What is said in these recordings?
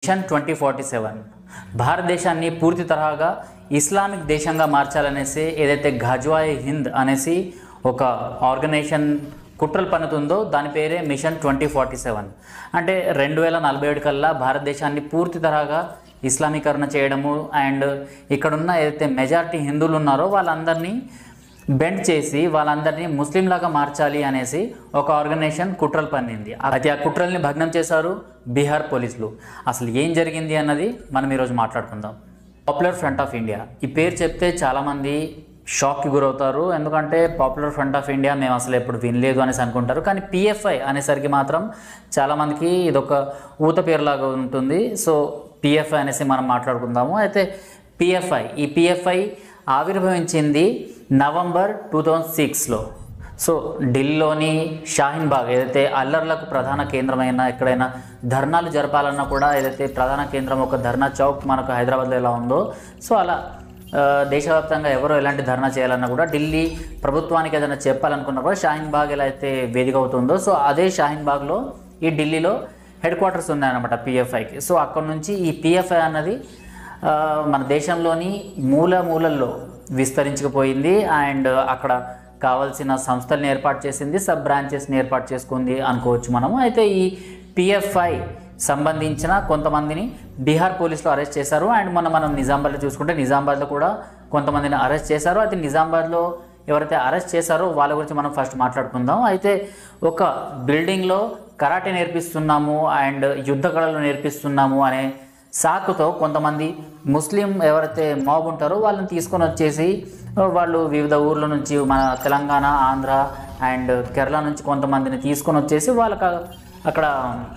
machine twenty forty seven భారతదేశాన్ని పూర్తి తరహాగా Islamic దేశంగా మార్చాలనేసి ఏదైతే ఘజ్వాయ్ హింద్ అనేసి ఒక ఆర్గనైజేషన్ కుట్రలు పన్నుతుందో దాని పేరే మిషన్ ట్వంటీ ఫార్టీ సెవెన్ అంటే రెండు వేల నలభై ఏడు కల్లా భారతదేశాన్ని పూర్తి తరహాగా ఇస్లామీకరణ చేయడము అండ్ ఇక్కడున్న ఏదైతే మెజారిటీ హిందువులు ఉన్నారో వాళ్ళందరినీ బెండ్ చేసి వాళ్ళందరినీ ముస్లింలాగా మార్చాలి అనేసి ఒక ఆర్గనైజేషన్ కుట్రలు పన్నింది అయితే ఆ కుట్రల్ని భగ్నం చేశారు బీహార్ పోలీసులు అసలు ఏం జరిగింది అన్నది మనం ఈరోజు మాట్లాడుకుందాం పాపులర్ ఫ్రంట్ ఆఫ్ ఇండియా ఈ పేరు చెప్తే చాలామంది షాక్కి గురవుతారు ఎందుకంటే పాపులర్ ఫ్రంట్ ఆఫ్ ఇండియా మేము అసలు ఎప్పుడు వినలేదు అనేసి అనుకుంటారు కానీ పిఎఫ్ఐ అనేసరికి మాత్రం చాలామందికి ఇదొక ఊత పేరులాగా ఉంటుంది సో పిఎఫ్ఐ అనేసి మనం మాట్లాడుకుందాము అయితే పిఎఫ్ఐ ఈ పిఎఫ్ఐ ఆవిర్భవించింది నవంబర్ టూ థౌజండ్ సిక్స్లో సో ఢిల్లీలోని షాహీన్ బాగ్ ఏదైతే అల్లర్లకు ప్రధాన కేంద్రమైన ఎక్కడైనా ధర్నాలు జరపాలన్నా కూడా ఏదైతే ప్రధాన కేంద్రం ఒక ధర్నా చౌక్ మనకు హైదరాబాద్లో ఎలా ఉందో సో అలా ఆ, దేశవ్యాప్తంగా ఎవరో ఎలాంటి ధర్నా చేయాలన్నా కూడా ఢిల్లీ ప్రభుత్వానికి ఏదైనా చెప్పాలనుకున్నా కూడా షాహీన్ బాగ్ ఎలా అయితే వేదిక అవుతుందో సో అదే షాహీన్ బాగ్లో ఈ ఢిల్లీలో హెడ్ క్వార్టర్స్ ఉన్నాయన్నమాట పిఎఫ్ఐకి సో అక్కడ నుంచి ఈ పిఎఫ్ఐ అన్నది ఆ, మన దేశంలోని మూల మూలల్లో విస్తరించకపోయింది అండ్ అక్కడ కావాల్సిన సంస్థల్ని ఏర్పాటు చేసింది సబ్ బ్రాంచెస్ని ఏర్పాటు చేసుకుంది అనుకోవచ్చు మనము అయితే ఈ పిఎఫ్ఐ సంబంధించిన కొంతమందిని బీహార్ పోలీసులు అరెస్ట్ చేశారు అండ్ మొన్న మనం నిజామాబాద్లో చూసుకుంటే నిజామాబాద్లో కూడా కొంతమందిని అరెస్ట్ చేశారు అయితే నిజామాబాద్లో ఎవరైతే అరెస్ట్ చేశారో వాళ్ళ గురించి మనం ఫస్ట్ మాట్లాడుకుందాం అయితే ఒక బిల్డింగ్లో కరాటే నేర్పిస్తున్నాము అండ్ యుద్ధ కళలు నేర్పిస్తున్నాము అనే సాకుతో కొంతమంది ముస్లిం ఎవరైతే మాబ్ ఉంటారో వాళ్ళని తీసుకొని వచ్చేసి వాళ్ళు వివిధ ఊర్ల నుంచి మన తెలంగాణ ఆంధ్ర అండ్ కేరళ నుంచి కొంతమందిని తీసుకొని వచ్చేసి వాళ్ళకి అక్కడ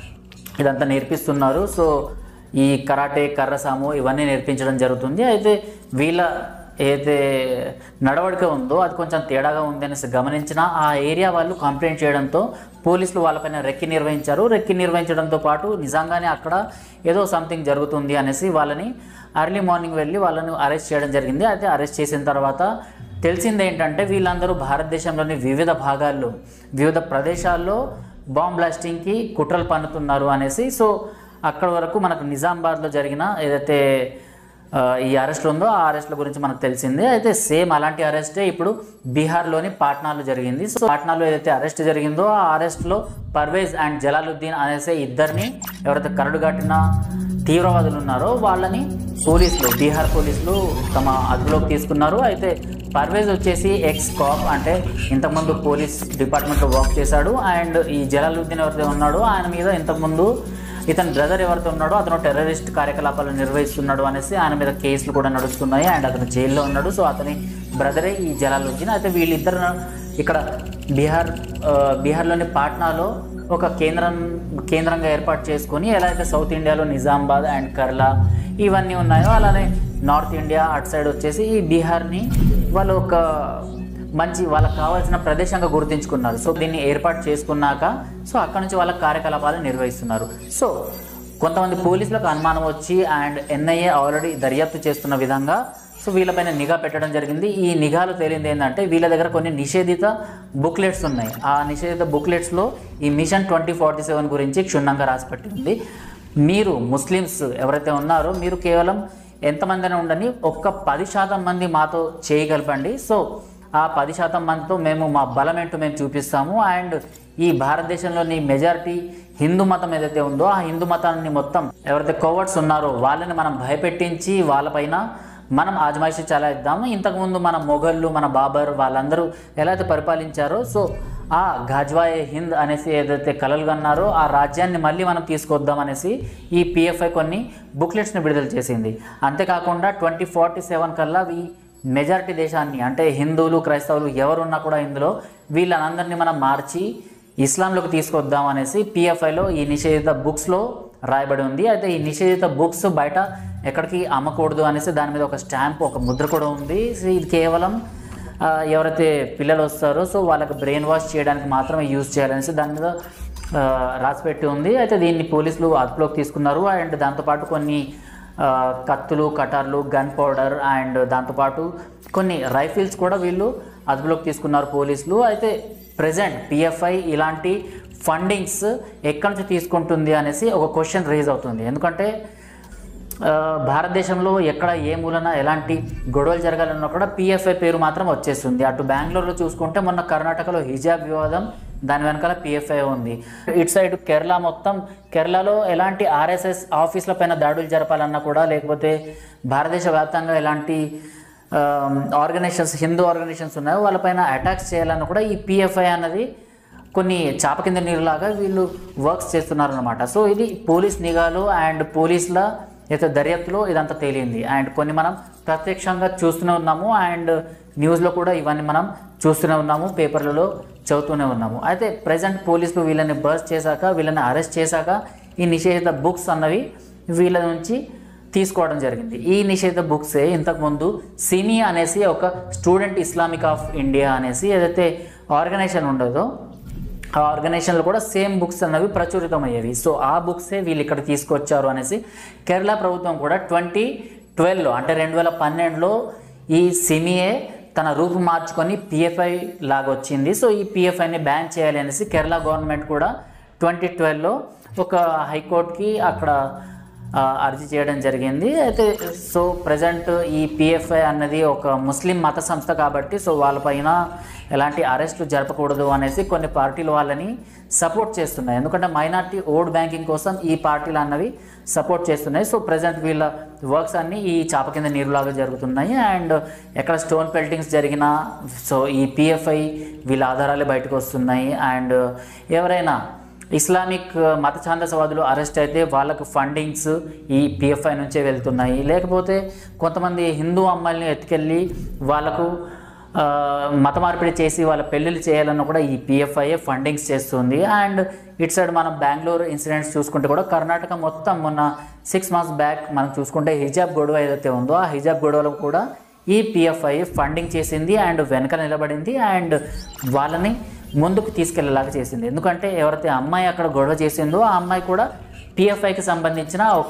ఇదంతా నేర్పిస్తున్నారు సో ఈ కరాటే కర్రసాము ఇవన్నీ నేర్పించడం జరుగుతుంది అయితే వీళ్ళ ఏదైతే నడవడిక ఉందో అది కొంచెం తేడాగా ఉంది అనేసి గమనించిన ఆ ఏరియా వాళ్ళు కంప్లైంట్ చేయడంతో పోలీసులు వాళ్ళపైన రెక్కి నిర్వహించారు రెక్కి నిర్వహించడంతో పాటు నిజంగానే అక్కడ ఏదో సంథింగ్ జరుగుతుంది అనేసి వాళ్ళని అర్లీ మార్నింగ్ వెళ్ళి వాళ్ళని అరెస్ట్ చేయడం జరిగింది అయితే అరెస్ట్ చేసిన తర్వాత తెలిసింది ఏంటంటే వీళ్ళందరూ భారతదేశంలోని వివిధ భాగాల్లో వివిధ ప్రదేశాల్లో బాంబ్ బ్లాస్టింగ్కి కుట్రలు పన్నుతున్నారు అనేసి సో అక్కడ వరకు మనకు నిజామాబాద్లో జరిగిన ఏదైతే ఆ, ఈ అరెస్ట్లు ఉందో ఆ అరెస్ట్ల గురించి మనకు తెలిసిందే అయితే సేమ్ అలాంటి అరెస్టే ఇప్పుడు బీహార్లోని పాట్నాలో జరిగింది సో పాట్నాలో ఏదైతే అరెస్ట్ జరిగిందో ఆ అరెస్ట్లో పర్వేజ్ అండ్ జలాలుద్దీన్ అనేసే ఇద్దరిని ఎవరైతే కరడుగట్టిన తీవ్రవాదులు ఉన్నారో వాళ్ళని పోలీసులు బీహార్ పోలీసులు తమ అదుపులోకి తీసుకున్నారు అయితే పర్వేజ్ వచ్చేసి ఎక్స్ కాప్ అంటే ఇంతకుముందు పోలీస్ డిపార్ట్మెంట్లో వర్క్ చేశాడు అండ్ ఈ జలాలుద్దీన్ ఎవరైతే ఉన్నాడో ఆయన మీద ఇంతకుముందు ఇతని బ్రదర్ ఎవరైతే ఉన్నాడో అతను టెర్రరిస్ట్ కార్యకలాపాలు నిర్వహిస్తున్నాడు అనేసి ఆయన మీద కేసులు కూడా నడుస్తున్నాయి అండ్ అతను జైల్లో ఉన్నాడు సో అతని బ్రదరే ఈ జలాలుద్దీన్ అయితే వీళ్ళిద్దరు ఇక్కడ బీహార్ ఆ, బీహార్లోని పాట్నాలో ఒక కేంద్రం కేంద్రంగా ఏర్పాటు చేసుకొని ఎలా అయితే సౌత్ ఇండియాలో నిజామాబాద్ అండ్ కేరళ ఇవన్నీ ఉన్నాయో అలానే నార్త్ ఇండియా అటు సైడ్ వచ్చేసి ఈ బీహార్ని వాళ్ళు ఒక మంచి వాళ్ళకి కావాల్సిన ప్రదేశంగా గుర్తించుకున్నారు సో దీన్ని ఏర్పాటు చేసుకున్నాక సో అక్కడ నుంచి వాళ్ళ కార్యకలాపాలు నిర్వహిస్తున్నారు సో కొంతమంది పోలీసులకు అనుమానం వచ్చి అండ్ ఎన్ఐఏ ఆల్రెడీ దర్యాప్తు చేస్తున్న విధంగా సో వీళ్ళపైన నిఘా పెట్టడం జరిగింది ఈ నిఘాలో తేలింది ఏంటంటే వీళ్ళ దగ్గర కొన్ని నిషేధిత బుక్లెట్స్ ఉన్నాయి ఆ నిషేధిత బుక్లెట్స్లో ఈ మిషన్ ట్వంటీ ఫార్టీ సెవెన్ గురించి క్షుణ్ణంగా రాసిపెట్టి ఉంది మీరు ముస్లిమ్స్ ఎవరైతే ఉన్నారో మీరు కేవలం ఎంతమంది అయినా ఉండని ఒక్క పది శాతం మంది మాతో చేయగలపండి సో ఆ పది శాతం మందితో మేము మా బలం ఏంటో మేము చూపిస్తాము అండ్ ఈ భారతదేశంలోని మెజారిటీ హిందూ మతం ఏదైతే ఉందో ఆ హిందూ మతాన్ని మొత్తం ఎవరైతే కోవర్ట్స్ ఉన్నారో వాళ్ళని మనం భయపెట్టించి వాళ్ళపైన మనం ఆజమాయిషి చాలా ఇద్దాము ఇంతకుముందు మన మొఘళ్ళు మన బాబర్ వాళ్ళందరూ ఎలా అయితే పరిపాలించారో సో ఆ గాజ్వాయే హింద్ అనేసి ఏదైతే కలలు కన్నారో ఆ రాజ్యాన్ని మళ్ళీ మనం తీసుకొద్దాం అనేసి ఈ పిఎఫ్ఐ కొన్ని బుక్లెట్స్ని విడుదల చేసింది అంతేకాకుండా ట్వంటీ ఫార్టీ సెవెన్ కల్లా ఈ మెజారిటీ దేశాన్ని అంటే హిందువులు క్రైస్తవులు ఎవరున్నా కూడా ఇందులో వీళ్ళనందరినీ మనం మార్చి ఇస్లాంలోకి తీసుకొద్దాం అనేసి పిఎఫ్ఐలో ఈ నిషేధిత బుక్స్లో రాయబడి ఉంది అయితే ఈ నిషేధిత బుక్స్ బయట ఎక్కడికి అమ్మకూడదు అనేసి దాని మీద ఒక స్టాంప్ ఒక ముద్ర కూడా ఉంది సో ఇది కేవలం ఆ, ఎవరైతే పిల్లలు వస్తారో సో వాళ్ళకి బ్రెయిన్ వాష్ చేయడానికి మాత్రమే యూజ్ చేయాలనేసి దాని మీద ఆ, రాసిపెట్టి ఉంది అయితే దీన్ని పోలీసులు అదుపులోకి తీసుకున్నారు అండ్ దాంతోపాటు కొన్ని ఆ, కత్తులు కటార్లు గన్ పౌడర్ అండ్ దాంతోపాటు కొన్ని రైఫిల్స్ కూడా వీళ్ళు అదుపులోకి తీసుకున్నారు పోలీసులు అయితే ప్రజెంట్ పిఎఫ్ఐ ఇలాంటి ఫండింగ్స్ ఎక్కడి నుంచి తీసుకుంటుంది అనేసి ఒక క్వశ్చన్ రేజ్ అవుతుంది ఎందుకంటే ఆ, భారతదేశంలో ఎక్కడ ఏ మూలన ఎలాంటి గొడవలు జరగాలన్నా కూడా పిఎఫ్ఐ పేరు మాత్రం వచ్చేస్తుంది అటు బెంగళూరులో చూసుకుంటే మొన్న కర్ణాటకలో హిజాబ్ వివాదం దాని వెనకాల పిఎఫ్ఐ ఉంది ఇటు సైడ్ కేరళ మొత్తం కేరళలో ఎలాంటి ఆర్ఎస్ఎస్ ఆఫీసుల పైన దాడులు జరపాలన్నా కూడా లేకపోతే భారతదేశ వ్యాప్తంగా ఎలాంటి ఆర్గనైజేషన్స్ హిందూ ఆర్గనైజేషన్స్ ఉన్నాయో వాళ్ళపైన అటాక్స్ చేయాలన్నా కూడా ఈ పిఎఫ్ఐ అన్నది కొన్ని చాప కింద నీరులాగా వీళ్ళు వర్క్స్ చేస్తున్నారు అనమాట సో ఇది పోలీస్ నిఘాలో అండ్ పోలీసుల అయితే దర్యాప్తులో ఇదంతా తేలింది అండ్ కొన్ని మనం ప్రత్యక్షంగా చూస్తూనే ఉన్నాము అండ్ న్యూస్లో కూడా ఇవన్నీ మనం చూస్తూనే ఉన్నాము పేపర్లలో చదువుతూనే ఉన్నాము అయితే ప్రజెంట్ పోలీసులు వీళ్ళని బర్స్ట్ చేశాక వీళ్ళని అరెస్ట్ చేశాక ఈ నిషేధిత బుక్స్ అన్నవి వీళ్ళ నుంచి తీసుకోవడం జరిగింది ఈ నిషేధ బుక్సే ఇంతకుముందు సినీ అనేసి ఒక స్టూడెంట్ ఇస్లామిక్ ఆఫ్ ఇండియా అనేసి ఏదైతే ఆర్గనైజేషన్ ఉండదో ఆ ఆర్గనైజేషన్లో కూడా సేమ్ బుక్స్ అన్నవి ప్రచురితమయ్యేవి సో ఆ బుక్సే వీళ్ళు ఇక్కడ తీసుకొచ్చారు అనేసి కేరళ ప్రభుత్వం కూడా ట్వంటీ ట్వెల్వ్లో అంటే రెండు వేల పన్నెండులో ఈ సిమిఏ తన రూపు మార్చుకొని పిఎఫ్ఐ లాగా వచ్చింది సో ఈ పిఎఫ్ఐని బ్యాన్ చేయాలి అనేసి కేరళ గవర్నమెంట్ కూడా ట్వంటీ ట్వెల్వ్లో ఒక హైకోర్టుకి అక్కడ ఆ, అర్జీ చేయడం జరిగింది అయితే సో ప్రజెంట్ ఈ పిఎఫ్ఐ అన్నది ఒక ముస్లిం మత సంస్థ కాబట్టి సో వాళ్ళపైన ఎలాంటి అరెస్టులు జరపకూడదు అనేసి కొన్ని పార్టీలు వాళ్ళని సపోర్ట్ చేస్తున్నాయి ఎందుకంటే మైనార్టీ ఓట్ బ్యాంకింగ్ కోసం ఈ పార్టీలు అన్నవి సపోర్ట్ చేస్తున్నాయి సో ప్రజెంట్ వీళ్ళ వర్క్స్ అన్నీ ఈ చాప కింద నీరులాగా జరుగుతున్నాయి అండ్ ఎక్కడ స్టోన్ పెల్టింగ్స్ జరిగినా సో ఈ పిఎఫ్ఐ వీళ్ళ ఆధారాలే బయటకు వస్తున్నాయి అండ్ ఎవరైనా ఇస్లామిక్ మత ఛాందసవాదులు అరెస్ట్ అయితే వాళ్ళకు ఫండింగ్స్ ఈ పిఎఫ్ఐ నుంచే వెళ్తున్నాయి లేకపోతే కొంతమంది హిందూ అమ్మాయిల్ని ఎత్తుకెళ్ళి వాళ్ళకు ఆ, మత మార్పిడి చేసి వాళ్ళ పెళ్ళిళ్ళు చేయాలన్న కూడా ఈ పిఎఫ్ఐ ఫండింగ్స్ చేస్తుంది అండ్ ఇటు సైడ్ మనం బెంగళూరు ఇన్సిడెంట్స్ చూసుకుంటే కూడా కర్ణాటక మొత్తం మొన్న సిక్స్ మంత్స్ బ్యాక్ మనం చూసుకుంటే హిజాబ్ గొడవ ఏదైతే ఉందో ఆ హిజాబ్ గొడవలో కూడా ఈ పిఎఫ్ఐ ఫండింగ్ చేసింది అండ్ వెనక నిలబడింది అండ్ వాళ్ళని ముందుకు తీసుకెళ్లేలాగా చేసింది ఎందుకంటే ఎవరైతే అమ్మాయి అక్కడ గొడవ చేసిందో ఆ అమ్మాయి కూడా పిఎఫ్ఐకి సంబంధించిన ఒక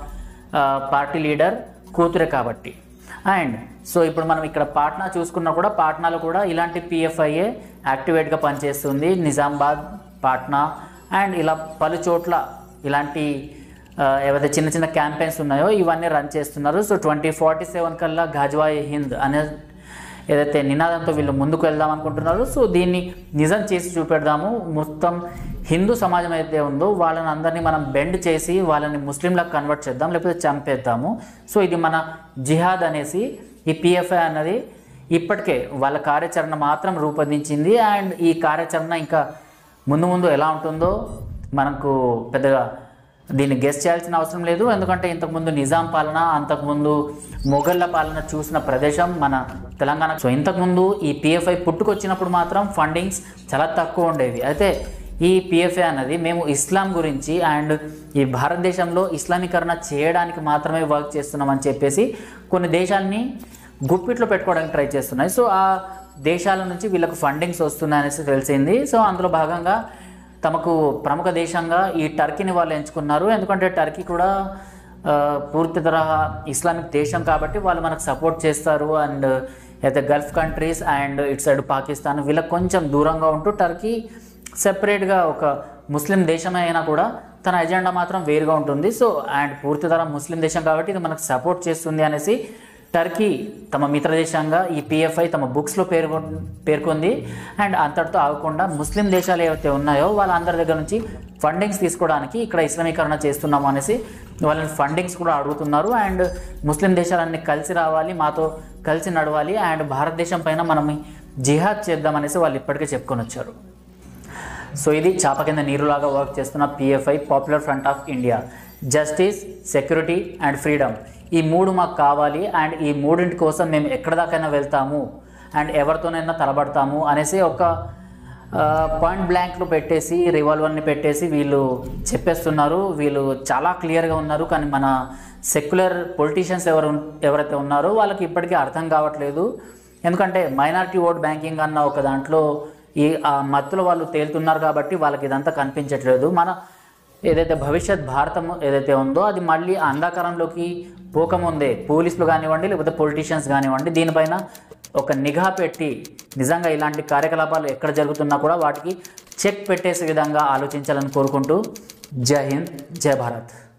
ఆ, పార్టీ లీడర్ కూతురే కాబట్టి అండ్ సో ఇప్పుడు మనం ఇక్కడ పాట్నా చూసుకున్నా కూడా పాట్నాలో కూడా ఇలాంటి పిఎఫ్ఐఏ యాక్టివేట్గా పనిచేస్తుంది నిజామాబాద్ పాట్నా అండ్ ఇలా పలు చోట్ల ఇలాంటి ఆ, ఏవైతే చిన్న చిన్న క్యాంపెయిన్స్ ఉన్నాయో ఇవన్నీ రన్ చేస్తున్నారు సో ట్వంటీ ఫార్టీ సెవెన్ కల్లా ఘాజ్వాయి హింద్ అనే ఏదైతే నినాదంతో వీళ్ళు ముందుకు వెళ్దాం అనుకుంటున్నారు సో దీన్ని నిజం చేసి చూపెడదాము మొత్తం హిందూ సమాజం అయితే ఉందో వాళ్ళని అందరినీ మనం బెండ్ చేసి వాళ్ళని ముస్లింలకు కన్వర్ట్ చేద్దాం లేకపోతే చంపేద్దాము సో ఇది మన జిహాద్ అనేసి ఈ పిఎఫ్ఐ అన్నది ఇప్పటికే వాళ్ళ కార్యాచరణ మాత్రం రూపొందించింది అండ్ ఈ కార్యాచరణ ఇంకా ముందు ముందు ఎలా ఉంటుందో మనకు పెద్దగా దీన్ని గెస్ట్ చేయాల్సిన అవసరం లేదు ఎందుకంటే ఇంతకుముందు నిజాం పాలన అంతకుముందు మొఘళ్ళ పాలన చూసిన ప్రదేశం మన తెలంగాణ సో ఇంతకుముందు ఈ పిఎఫ్ఐ పుట్టుకొచ్చినప్పుడు మాత్రం ఫండింగ్స్ చాలా తక్కువ ఉండేవి అయితే ఈ పిఎఫ్ఐ అన్నది మేము ఇస్లాం గురించి అండ్ ఈ భారతదేశంలో ఇస్లామీకరణ చేయడానికి మాత్రమే వర్క్ చేస్తున్నామని చెప్పేసి కొన్ని దేశాన్ని గుప్పిట్లో పెట్టుకోవడానికి ట్రై చేస్తున్నాయి సో ఆ దేశాల నుంచి వీళ్ళకు ఫండింగ్స్ వస్తున్నాయనేసి తెలిసింది సో అందులో భాగంగా తమకు ప్రముఖ దేశంగా ఈ టర్కీని వాళ్ళు ఎంచుకున్నారు ఎందుకంటే టర్కీ కూడా ఆ, పూర్తి తరహా ఇస్లామిక్ దేశం కాబట్టి వాళ్ళు మనకు సపోర్ట్ చేస్తారు అండ్ అయితే గల్ఫ్ కంట్రీస్ అండ్ ఇటు సైడ్ పాకిస్తాన్ వీళ్ళకి కొంచెం దూరంగా ఉంటూ టర్కీ సెపరేట్గా ఒక ముస్లిం దేశమే అయినా కూడా తన ఎజెండా మాత్రం వేరుగా ఉంటుంది సో అండ్ పూర్తి తరం ముస్లిం దేశం కాబట్టి ఇది మనకు సపోర్ట్ చేస్తుంది అనేసి టర్కీ తమ మిత్ర దేశంగా ఈ పిఎఫ్ఐ తమ బుక్స్లో పేర్కొ పేర్కొంది అండ్ అంతటితో ఆగకుండా ముస్లిం దేశాలు ఏవైతే ఉన్నాయో వాళ్ళందరి దగ్గర నుంచి ఫండింగ్స్ తీసుకోవడానికి ఇక్కడ ఇస్లామీకరణ చేస్తున్నాము అనేసి వాళ్ళని ఫండింగ్స్ కూడా అడుగుతున్నారు అండ్ ముస్లిం దేశాలన్నీ కలిసి రావాలి మాతో కలిసి నడవాలి అండ్ భారతదేశం పైన మనం జిహాద్ చేద్దామనేసి వాళ్ళు ఇప్పటికే చెప్పుకొని వచ్చారు సో ఇది చాప కింద నీరులాగా వర్క్ చేస్తున్న PFI Popular Front of India justice security and freedom ఈ మూడు మాకు కావాలి అండ్ ఈ మూడింటి కోసం మేము ఎక్కడ దాకైనా వెళ్తాము అండ్ ఎవరితోనైనా తలబడతాము అనేసి ఒక పాయింట్ బ్లాంక్లో పెట్టేసి రివాల్వర్ని పెట్టేసి వీళ్ళు చెప్పేస్తున్నారు వీళ్ళు చాలా క్లియర్గా ఉన్నారు కానీ మన సెక్యులర్ పొలిటీషియన్స్ ఎవరు ఎవరైతే ఉన్నారో వాళ్ళకి ఇప్పటికీ అర్థం కావట్లేదు ఎందుకంటే మైనారిటీ ఓట్ బ్యాంకింగ్ అన్న ఒక దాంట్లో ఈ ఆ మత్తులో వాళ్ళు తేలుతున్నారు కాబట్టి వాళ్ళకి ఇదంతా కనిపించట్లేదు మన ఏదైతే భవిష్యత్ భారతం ఏదైతే ఉందో అది మళ్ళీ అంధకారంలోకి పోకముందే పోలీసులు కానివ్వండి లేకపోతే పొలిటీషియన్స్ కానివ్వండి దీనిపైన ఒక నిఘా పెట్టి నిజంగా ఇలాంటి కార్యకలాపాలు ఎక్కడ జరుగుతున్నా కూడా వాటికి చెక్ పెట్టేసే విధంగా ఆలోచించాలని కోరుకుంటూ జై హింద్ జై భారత్